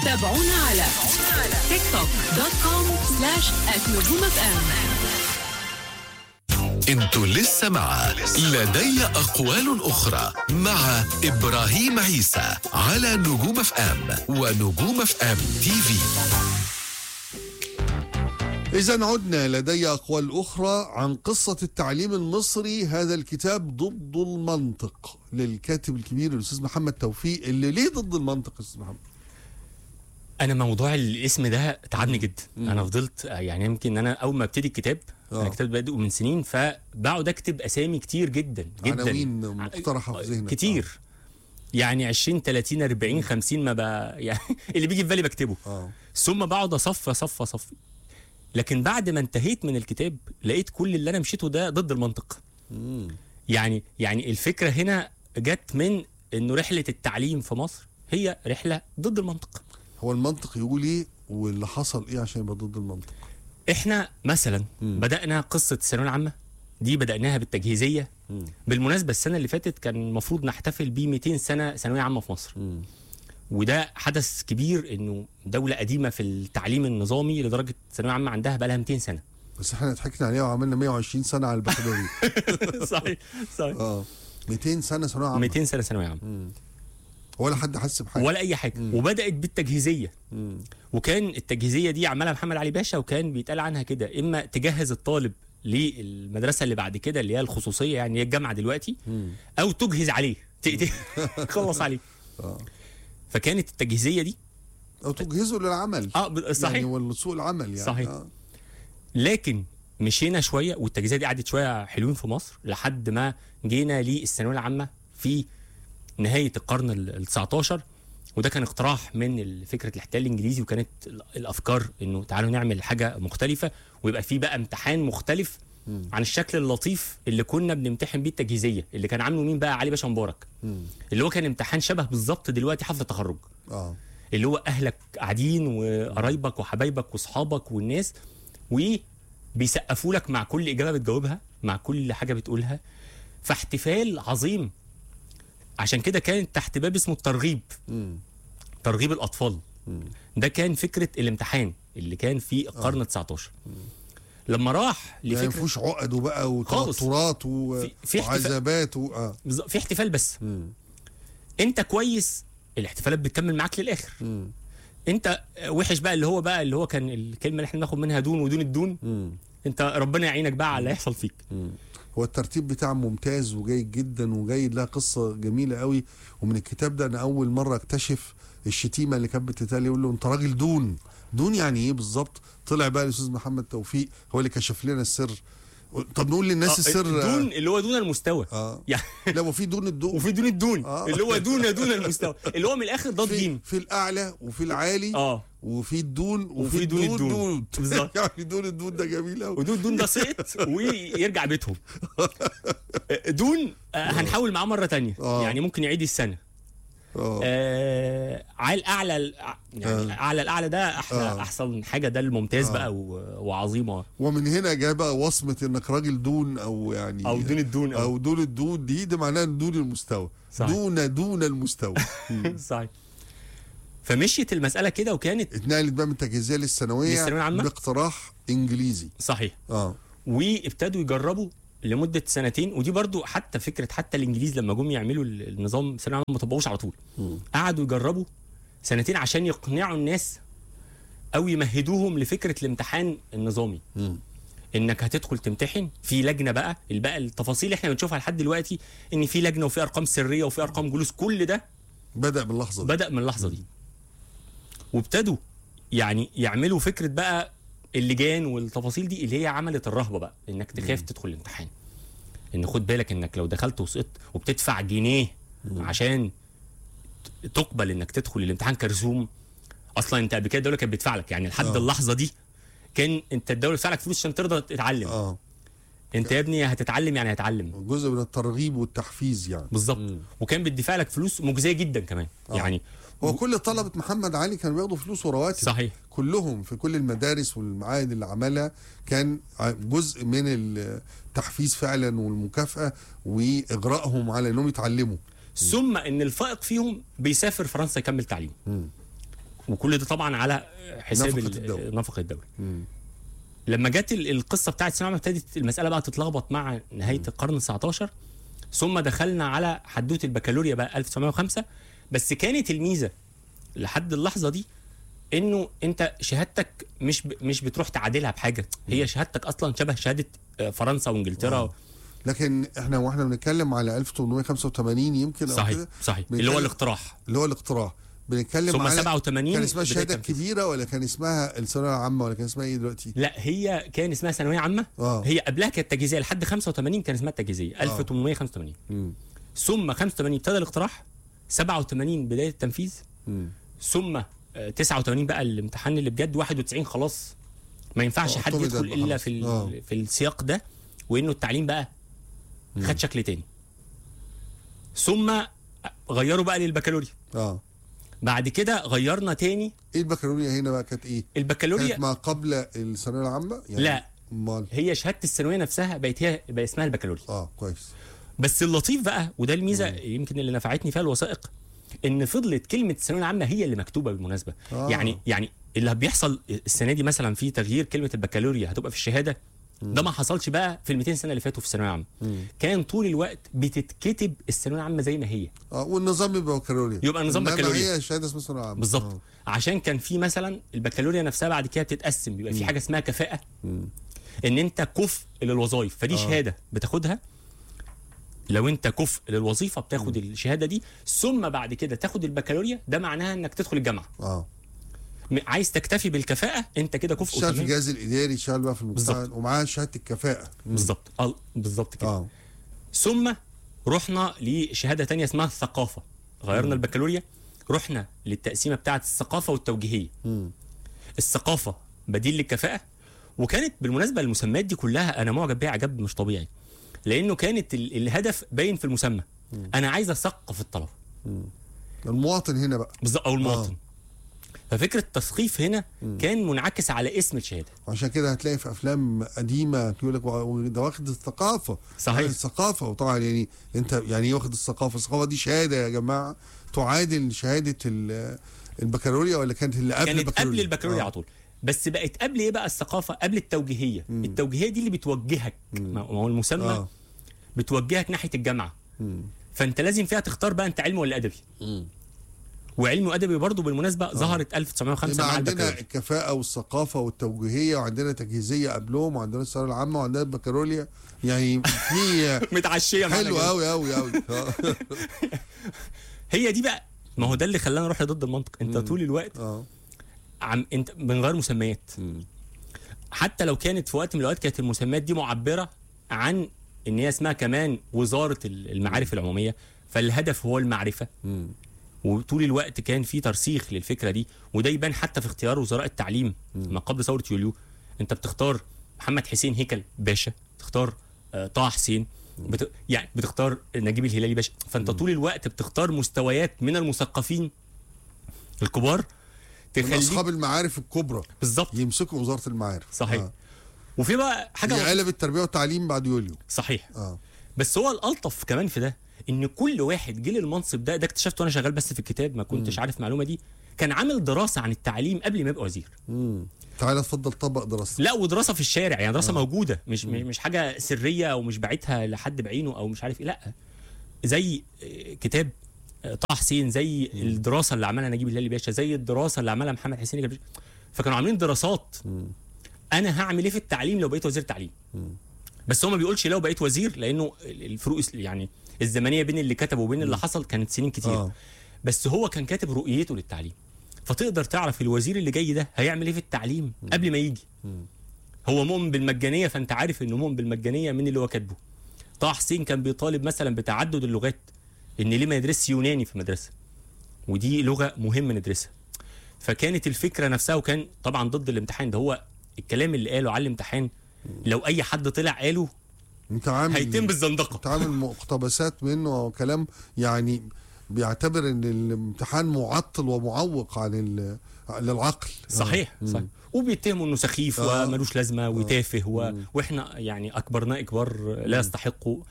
تابعونا على تيك توك دوت كوم سلاش نجوم اف ام انتوا لسه مع لدي أقوال أخرى مع إبراهيم عيسى على نجوم اف ام ونجوم اف ام تي في إذا عدنا لدي أقوال أخرى عن قصة التعليم المصري هذا الكتاب ضد المنطق للكاتب الكبير الأستاذ محمد توفيق اللي ليه ضد المنطق يا أستاذ محمد؟ انا موضوع الاسم ده تعبني جدا انا فضلت يعني يمكن انا اول ما ابتدي الكتاب آه. انا كتاب بادئه من سنين فبقعد اكتب اسامي كتير جدا جدا عناوين مقترحة في ذهنك كتير يعني 20 30 40 50 ما بقى يعني اللي بيجي في بالي بكتبه آه. ثم بقعد اصفى اصفى اصفي لكن بعد ما انتهيت من الكتاب لقيت كل اللي انا مشيته ده ضد المنطق مم. يعني يعني الفكره هنا جت من انه رحله التعليم في مصر هي رحله ضد المنطق هو المنطق يقول إيه واللي حصل إيه عشان يبقى ضد المنطق؟ احنا مثلا مم. بدانا قصه الثانويه العامه دي بداناها بالتجهيزيه مم. بالمناسبه السنه اللي فاتت كان المفروض نحتفل ب 200 سنه ثانويه عامه في مصر مم. وده حدث كبير انه دوله قديمه في التعليم النظامي لدرجه الثانويه العامه عندها بقى لها 200 سنه بس احنا ضحكنا عليها وعملنا 120 سنة على البكالوريا صحيح صحيح اه 200 سنة ثانوية عامة 200 سنه ثانويه عامه مم. ولا حد حس بحاجة ولا اي حاجه وبدات بالتجهيزيه مم. وكان التجهيزيه دي عملها محمد علي باشا وكان بيتقال عنها كده اما تجهز الطالب للمدرسه اللي بعد كده اللي هي الخصوصيه يعني هي الجامعه دلوقتي مم. او تجهز عليه ت- ت- تخلص عليه آه. فكانت التجهيزيه دي أو تجهزوا للعمل اه ب- صحيح يعني والسوق العمل يعني صحيح. آه. لكن مشينا شويه والتجهيزيه دي قعدت شويه حلوين في مصر لحد ما جينا للثانويه العامه في نهايه القرن ال 19 وده كان اقتراح من ال- فكره الاحتلال الانجليزي وكانت ال- الافكار انه تعالوا نعمل حاجه مختلفه ويبقى في بقى امتحان مختلف عن الشكل اللطيف اللي كنا بنمتحن بيه التجهيزيه اللي كان عامله مين بقى علي باشا مبارك مم. اللي هو كان امتحان شبه بالظبط دلوقتي حفله تخرج اه اللي هو اهلك قاعدين وقرايبك وحبايبك واصحابك والناس وبيسقفوا لك مع كل اجابه بتجاوبها مع كل حاجه بتقولها فاحتفال عظيم عشان كده كان تحت باب اسمه الترغيب مم. ترغيب الاطفال مم. ده كان فكره الامتحان اللي كان في القرن ال 19 لما راح ما لفكره فيهوش عقد وبقى خالص. وتوترات و- في- في احتفال. وعذابات و... اه بالظبط، في احتفال بس مم. انت كويس الاحتفالات بتكمل معاك للاخر مم. انت وحش بقى اللي هو بقى اللي هو كان الكلمه اللي احنا بناخد منها دون ودون الدون مم. انت ربنا يعينك بقى على اللي هيحصل فيك هو الترتيب بتاعه ممتاز وجيد جدا وجيد لها قصه جميله قوي ومن الكتاب ده انا اول مره اكتشف الشتيمه اللي كانت بتتقال يقول له انت راجل دون دون يعني ايه بالظبط طلع بقى الاستاذ محمد توفيق هو اللي كشف لنا السر طب نقول للناس آه، السر دون اللي هو دون المستوى اه يعني لا وفي دون الدون وفي دون الدون آه. اللي هو دون دون المستوى اللي هو من الاخر ضاد في, جيم في الاعلى وفي العالي اه وفي الدون وفي, وفي دون الدون الدون. دون بالظبط. يعني دون الدون ده جميل قوي ودون دون ده سقط ويرجع بيتهم دون آه، هنحاول معاه مره تانية آه. يعني ممكن يعيد السنه اه آه على الاعلى الأع- يعني آه. اعلى الاعلى ده احلى آه. احسن حاجه ده الممتاز آه. بقى و- وعظيمه ومن هنا جاء بقى وصمه انك راجل دون او يعني او دون الدون او دون الدون دي ده معناها دون المستوى صحيح. دون دون المستوى صحيح فمشيت المساله كده وكانت اتنقلت بقى من التجهيزيه للثانويه للثانوية العامة؟ باقتراح انجليزي صحيح اه وابتدوا يجربوا لمده سنتين ودي برضو حتى فكره حتى الانجليز لما جم يعملوا ال- النظام الثانوي العام ما طبقوش على طول قعدوا يجربوا سنتين عشان يقنعوا الناس او يمهدوهم لفكره الامتحان النظامي مم. انك هتدخل تمتحن في لجنه بقى بقى التفاصيل اللي احنا بنشوفها لحد دلوقتي ان في لجنه وفي ارقام سريه وفي ارقام جلوس كل ده بدا باللحظه دي بدا من اللحظه دي وابتدوا يعني يعملوا فكره بقى اللجان والتفاصيل دي اللي هي عملت الرهبه بقى انك تخاف تدخل الامتحان ان خد بالك انك لو دخلت وسقطت وبتدفع جنيه عشان ت- تقبل انك تدخل الامتحان كرسوم اصلا انت قبل كده الدوله كانت بتدفع لك يعني لحد آه. اللحظه دي كان انت الدوله بتدفع لك فلوس عشان ترضى تتعلم اه انت يا ابني هتتعلم يعني هتعلم جزء من الترغيب والتحفيز يعني بالظبط وكان بيدفع لك فلوس مجزيه جدا كمان آه. يعني هو كل طلبه محمد علي كانوا بياخدوا فلوس ورواتب صحيح كلهم في كل المدارس والمعاهد اللي عملها كان ع- جزء من التحفيز فعلا والمكافاه واغرائهم على انهم يتعلموا ثم ان الفائق فيهم بيسافر فرنسا يكمل تعليم وكل ده طبعا على حساب نفقة ال- الدولة. نفقه الدوله مم. لما جت ال- القصه بتاعت الثانويه العامه ابتدت المساله بقى تتلخبط مع نهايه القرن ال 19 ثم دخلنا على حدوته البكالوريا بقى 1905 بس كانت الميزه لحد اللحظه دي انه انت شهادتك مش ب... مش بتروح تعادلها بحاجه هي شهادتك اصلا شبه شهاده آه، فرنسا وانجلترا آه. لكن احنا واحنا بنتكلم على 1885 يمكن أو صحيح كده، صحيح اللي هو بنتكلم- الاقتراح اللي هو الاقتراح بنتكلم ثم على 87 كان اسمها بداية الشهاده التنفيذ. الكبيره ولا كان اسمها الثانويه العامه ولا كان اسمها ايه دلوقتي؟ لا هي كان اسمها ثانويه عامه آه. هي قبلها كانت تجهيزيه لحد 85 كان اسمها التجهيزيه 1885 مم. ثم 85 ابتدى الاقتراح 87 بدايه التنفيذ مم. ثم آه، 89 بقى الامتحان اللي بجد 91 خلاص ما ينفعش آه، حد اعتمد يدخل بقى الا خلاص. في ال- آه. في السياق ده وانه التعليم بقى خد شكل تاني ثم غيروا بقى للبكالوريا اه بعد كده غيرنا تاني ايه البكالوريا هنا بقى كانت ايه؟ البكالوريا كانت ما قبل الثانويه العامه؟ لا. امال هي شهاده الثانويه نفسها بقت هي بقى اسمها البكالوريا اه كويس بس اللطيف بقى وده الميزه يمكن اللي نفعتني فيها الوثائق ان فضلت كلمه الثانويه العامه هي اللي مكتوبه بالمناسبه آه. يعني يعني اللي بيحصل السنه دي مثلا في تغيير كلمه البكالوريا هتبقى في الشهاده ده ما حصلش بقى في ال 200 سنه اللي فاتوا في الثانويه العامه كان طول الوقت بتتكتب الثانويه العامه زي ما هي اه والنظام يبقى بكالوريا يبقى نظام إنما بكالوريا. هي شهاده اسمها ثانويه عامه بالظبط آه. عشان كان في مثلا البكالوريا نفسها بعد كده بتتقسم بيبقى في حاجه اسمها كفاءه ان انت كفء للوظائف فدي شهاده بتاخدها لو انت كفء للوظيفه بتاخد الشهاده دي ثم بعد كده تاخد البكالوريا ده معناها انك تدخل الجامعه اه م- عايز تكتفي بالكفاءه انت كده كفء تشتغل في وتمام. الجهاز الاداري تشتغل بقى في المجتمع بالظبط. ومعاها شهاده الكفاءه بالظبط اه بالظبط كده اه ثم رحنا لشهاده تانية اسمها الثقافه غيرنا البكالوريا رحنا للتقسيمه بتاعه الثقافه والتوجيهيه مم. الثقافه بديل للكفاءه وكانت بالمناسبه المسميات دي كلها انا معجب بيها عجب مش طبيعي لانه كانت ال- الهدف باين في المسمى انا عايز اثقف الطلبه المواطن هنا بقى بالظبط او المواطن ففكره التثقيف هنا كان منعكس على اسم الشهاده عشان كده هتلاقي في افلام قديمه يقول لك و- ده واخد الثقافه صحيح. واخد الثقافه وطبعا يعني انت يعني ايه واخد الثقافه الثقافه دي شهاده يا جماعه تعادل شهاده ال- البكالوريا ولا كانت اللي قبل كانت البكالوريا قبل البكالوريا آه. على طول بس بقت قبل ايه بقى الثقافه قبل التوجيهيه التوجيهيه دي اللي بتوجهك ما هو المسمى آه. بتوجهك ناحيه الجامعه مم. فانت لازم فيها تختار بقى انت علمي ولا ادبي مم. وعلمي وادبي برضه بالمناسبه ظهرت 1905 يبقى مع عندنا البكالوريا الكفاءه والثقافه والتوجيهيه وعندنا تجهيزيه قبلهم وعندنا الثانويه العامه وعندنا البكالوريا يعني في متعشيه معانا حلو كده. قوي قوي قوي هي دي بقى ما هو ده اللي خلانا نروح ضد المنطق انت طول الوقت اه عم انت بنغير مسميات حتى لو كانت في وقت من الاوقات كانت المسميات دي معبره عن ان هي اسمها كمان وزاره ال- المعارف العموميه فالهدف هو المعرفه وطول الوقت كان في ترسيخ للفكره دي وده يبان حتى في اختيار وزراء التعليم ما قبل ثوره يوليو انت بتختار محمد حسين هيكل باشا تختار آه، طه حسين بت... يعني بتختار نجيب الهلالي باشا فانت طول الوقت بتختار مستويات من المثقفين الكبار من تخليك اصحاب المعارف الكبرى بالظبط يمسكوا وزاره المعارف صحيح آه. وفي بقى حاجه هي قلب التربيه والتعليم بعد يوليو صحيح اه بس هو الالطف كمان في ده ان كل واحد جه للمنصب ده ده اكتشفته وانا شغال بس في الكتاب ما كنتش عارف المعلومه دي كان عامل دراسه عن التعليم قبل ما يبقى وزير امم تعالى اتفضل طبق دراستك لا ودراسه في الشارع يعني دراسه موجوده مش م- مش حاجه سريه او مش باعتها لحد بعينه او مش عارف ايه لا زي آه، كتاب آه، طه حسين زي الدراسه اللي عملها نجيب الهلالي باشا زي الدراسه اللي عملها محمد حسين الباشا فكانوا عاملين دراسات انا هعمل ايه في التعليم لو بقيت وزير تعليم بس هو ما بيقولش لو بقيت وزير لانه الفروق يعني الزمنيه بين اللي كتبه وبين اللي حصل كانت سنين كتير آه. بس هو كان كاتب رؤيته للتعليم فتقدر تعرف الوزير اللي جاي ده هيعمل ايه في التعليم قبل ما يجي هو مؤمن بالمجانيه فانت عارف انه مؤمن بالمجانيه من اللي هو كاتبه طه حسين كان بيطالب مثلا بتعدد اللغات ان ليه ما يدرسش يوناني في المدرسه ودي لغه مهم ندرسها فكانت الفكره نفسها وكان طبعا ضد الامتحان ده هو الكلام اللي قاله على الامتحان لو اي حد طلع قاله انت عامل هيتم بالزندقه انت عامل مقتبسات منه او كلام يعني بيعتبر ان الامتحان معطل ومعوق عن ال- للعقل صحيح آه. صحيح وبيتهموا انه سخيف آه. وملوش لازمه وتافه و... واحنا يعني اكبرناه اكبار لا يستحقوا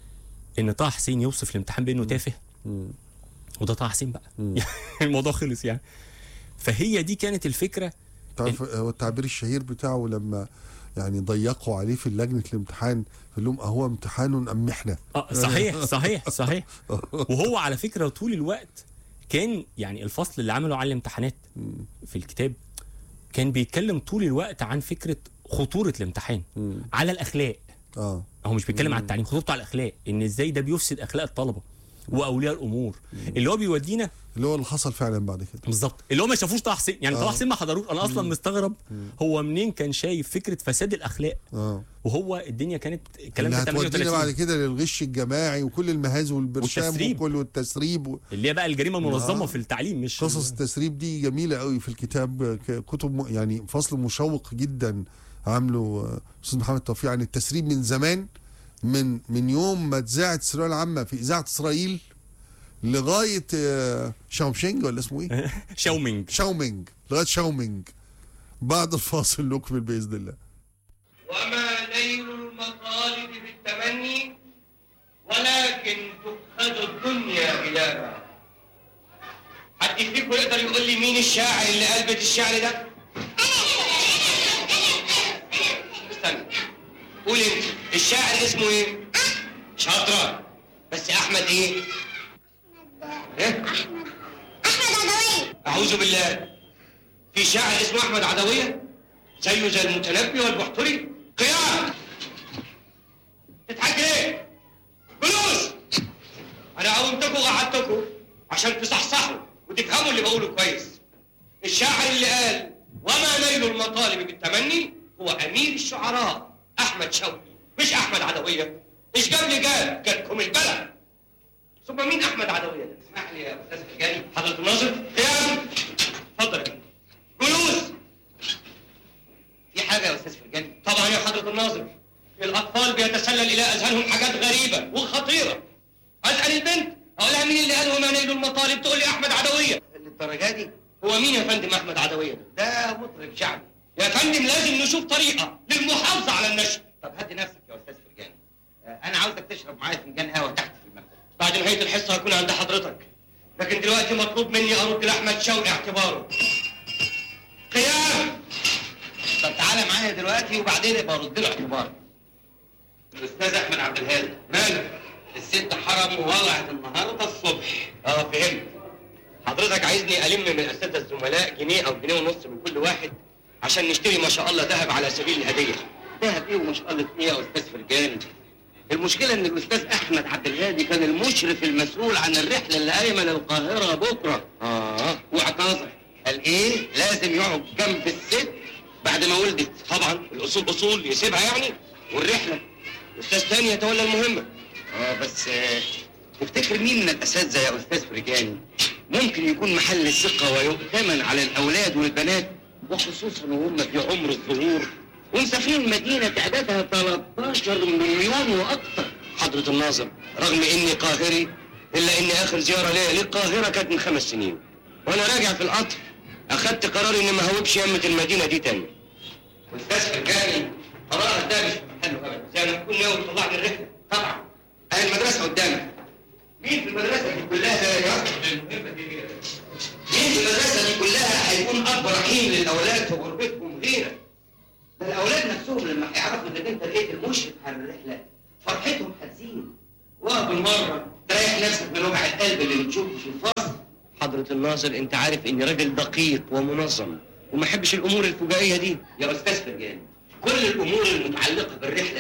ان طه حسين يوصف الامتحان بانه تافه وده طه حسين بقى الموضوع خلص يعني فهي دي كانت الفكره تعرف هو التعبير الشهير بتاعه لما يعني ضيقوا عليه في لجنه الامتحان قال لهم اهو امتحان ام محنه اه صحيح صحيح صحيح وهو على فكره طول الوقت كان يعني الفصل اللي عمله على الامتحانات في الكتاب كان بيتكلم طول الوقت عن فكره خطوره الامتحان على الاخلاق اه هو مش بيتكلم عن التعليم خطورته على الاخلاق ان ازاي ده بيفسد اخلاق الطلبه واولياء الامور اللي هو بيودينا اللي هو اللي حصل فعلا بعد كده بالظبط اللي هو ما شافوش طه حسين يعني طه حسين ما حضروش انا اصلا مستغرب هو منين كان شايف فكره فساد الاخلاق اه وهو الدنيا كانت الكلام اللي ده هتودينا بعد 38 كده للغش الجماعي وكل المهازل والبرشام والتسريب. وكل والتسريب و... اللي هي بقى الجريمه المنظمه آه. في التعليم مش قصص التسريب دي جميله قوي في الكتاب ك- كتب م- يعني فصل مشوق جدا عامله آه، استاذ محمد توفيق عن التسريب من زمان من من يوم ما اتذاعت الثانويه العامه في اذاعه اسرائيل لغايه آه، شاومشينج ولا اسمه ايه؟ شاومينج شاومينج لغايه شاومينج بعد الفاصل نكمل باذن الله وما نيل المطالب بالتمني ولكن تؤخذ الدنيا بلابا حد فيكم يقدر يقول لي مين الشاعر اللي قال بيت الشعر ده؟ استنى قول انت الشاعر اسمه ايه؟ شاطرة بس احمد ايه؟ ايه؟ احمد عدوية اعوذ بالله في شاعر اسمه احمد عدويه زيه زي المتنبي والبحتري قيام تضحك ليه فلوس انا قومتكم وقعدتكم عشان تصحصحوا وتفهموا اللي بقوله كويس الشاعر اللي قال وما نيل المطالب بالتمني هو امير الشعراء احمد شوقي مش احمد عدويه ايش جاب لي جاب جاتكم البلد ثم مين احمد عدويه ده؟ اسمح لي يا استاذ فرجاني حضره الناظر قيام اتفضل يا فندم. جلوس في حاجه يا استاذ فرجاني طبعا يا حضره الناظر الاطفال بيتسلل الى اذهانهم حاجات غريبه وخطيره اسال البنت اقول لها مين اللي قال وما نيل المطالب تقول لي احمد عدويه للدرجه دي هو مين يا فندم احمد عدويه ده ده مطرب شعبي يا فندم لازم نشوف طريقه للمحافظه على النشر طب هدي نفسك يا استاذ فرجاني انا عاوزك تشرب معايا فنجان قهوه تحت في المكتب بعد نهايه الحصه هكون عند حضرتك لكن دلوقتي مطلوب مني ارد لاحمد شوقي اعتباره قيام طب تعالى معايا دلوقتي وبعدين ابقى ارد له اعتباره الاستاذ احمد عبد الهادي مالك الست حرم وولعت النهارده الصبح اه فهمت حضرتك عايزني الم من الاساتذه الزملاء جنيه او جنيه ونص من كل واحد عشان نشتري ما شاء الله ذهب على سبيل الهديه ذهب ايه وما شاء الله ايه يا استاذ فرجاني المشكلة إن الأستاذ أحمد عبد الهادي كان المشرف المسؤول عن الرحلة اللي قايمة للقاهرة بكرة. آه واعتذر. قال إيه؟ لازم يقعد جنب الست بعد ما ولدت. طبعا الأصول أصول يسيبها يعني والرحلة أستاذ تاني يتولى المهمة. آه بس آه تفتكر مين من الأساتذة يا أستاذ فرجاني ممكن يكون محل الثقة ويؤتمن على الأولاد والبنات وخصوصا وهم في عمر الظهور ومسافرين المدينة تعدادها 13 مليون وأكثر حضرة الناظر رغم إني قاهري إلا إن آخر زيارة ليا للقاهرة كانت من خمس سنين وأنا راجع في القطر أخدت قرار إني ما هوبش يمة المدينة دي تاني والأستاذ فرجاني قرارك ده مش في محله أبدا زي ما تكون ناوي تطلعني الرحلة طبعا أنا المدرسة قدامك مين في المدرسة دي كلها يصلح للمهمة دي غيرك؟ مين في المدرسة دي كلها هيكون أب رحيم للأولاد في غربتهم غيرك؟ ده الأولاد نفسهم لما هيعرفوا إنك أنت لقيت المشرف على الرحلة فرحتهم هتزيد وبالمرة تريح نفسك من وجع القلب اللي بتشوفه في الفصل حضرة الناظر أنت عارف إني راجل دقيق ومنظم وما أحبش الأمور الفجائية دي يا أستاذ فرجاني كل الأمور المتعلقة بالرحلة